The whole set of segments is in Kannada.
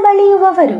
ಬಳಿಯುವವರು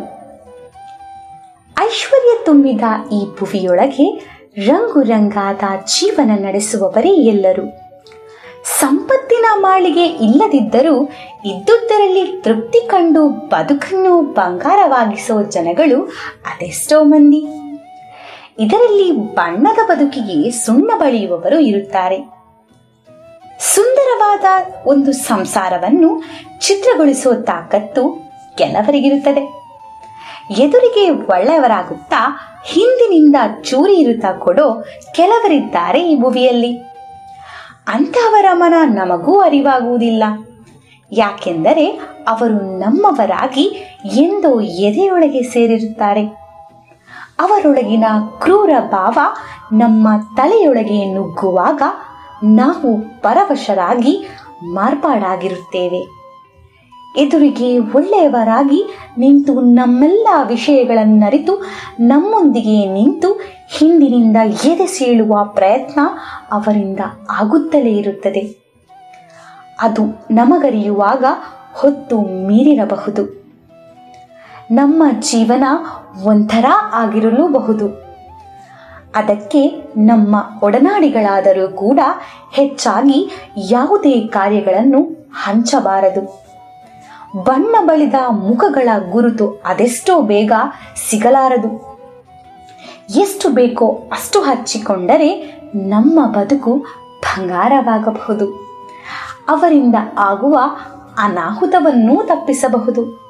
ಐಶ್ವರ್ಯ ತುಂಬಿದ ಈ ಭುವಿಯೊಳಗೆ ರಂಗು ರಂಗಾದ ಜೀವನ ನಡೆಸುವವರೇ ಎಲ್ಲರೂ ಸಂಪತ್ತಿನ ಮಾಳಿಗೆ ಇಲ್ಲದಿದ್ದರೂ ಇದ್ದುದರಲ್ಲಿ ತೃಪ್ತಿ ಕಂಡು ಬದುಕನ್ನು ಬಂಗಾರವಾಗಿಸೋ ಜನಗಳು ಅದೆಷ್ಟೋ ಮಂದಿ ಇದರಲ್ಲಿ ಬಣ್ಣದ ಬದುಕಿಗೆ ಸುಣ್ಣ ಬಳಿಯುವವರು ಇರುತ್ತಾರೆ ಸುಂದರವಾದ ಒಂದು ಸಂಸಾರವನ್ನು ಚಿತ್ರಗೊಳಿಸುವ ತಾಕತ್ತು ಕೆಲವರಿಗಿರುತ್ತದೆ ಎದುರಿಗೆ ಒಳ್ಳೆಯವರಾಗುತ್ತಾ ಹಿಂದಿನಿಂದ ಚೂರಿ ಇರುತ್ತಾ ಕೊಡೋ ಕೆಲವರಿದ್ದಾರೆ ಈ ಭುವಿಯಲ್ಲಿ ಅಂತಹವರ ಮನ ನಮಗೂ ಅರಿವಾಗುವುದಿಲ್ಲ ಯಾಕೆಂದರೆ ಅವರು ನಮ್ಮವರಾಗಿ ಎಂದೋ ಎದೆಯೊಳಗೆ ಸೇರಿರುತ್ತಾರೆ ಅವರೊಳಗಿನ ಕ್ರೂರ ಭಾವ ನಮ್ಮ ತಲೆಯೊಳಗೆ ನುಗ್ಗುವಾಗ ನಾವು ಪರವಶರಾಗಿ ಮಾರ್ಪಾಡಾಗಿರುತ್ತೇವೆ ಎದುರಿಗೆ ಒಳ್ಳೆಯವರಾಗಿ ನಿಂತು ನಮ್ಮೆಲ್ಲ ವಿಷಯಗಳನ್ನರಿತು ನಮ್ಮೊಂದಿಗೆ ನಿಂತು ಹಿಂದಿನಿಂದ ಎದೆ ಸೀಳುವ ಪ್ರಯತ್ನ ಅವರಿಂದ ಆಗುತ್ತಲೇ ಇರುತ್ತದೆ ಅದು ನಮಗರಿಯುವಾಗ ಹೊತ್ತು ಮೀರಿರಬಹುದು ನಮ್ಮ ಜೀವನ ಒಂಥರ ಆಗಿರಲೂಬಹುದು ಅದಕ್ಕೆ ನಮ್ಮ ಒಡನಾಡಿಗಳಾದರೂ ಕೂಡ ಹೆಚ್ಚಾಗಿ ಯಾವುದೇ ಕಾರ್ಯಗಳನ್ನು ಹಂಚಬಾರದು ಬಣ್ಣ ಬಳಿದ ಮುಖಗಳ ಗುರುತು ಅದೆಷ್ಟೋ ಬೇಗ ಸಿಗಲಾರದು ಎಷ್ಟು ಬೇಕೋ ಅಷ್ಟು ಹಚ್ಚಿಕೊಂಡರೆ ನಮ್ಮ ಬದುಕು ಬಂಗಾರವಾಗಬಹುದು ಅವರಿಂದ ಆಗುವ ಅನಾಹುತವನ್ನೂ ತಪ್ಪಿಸಬಹುದು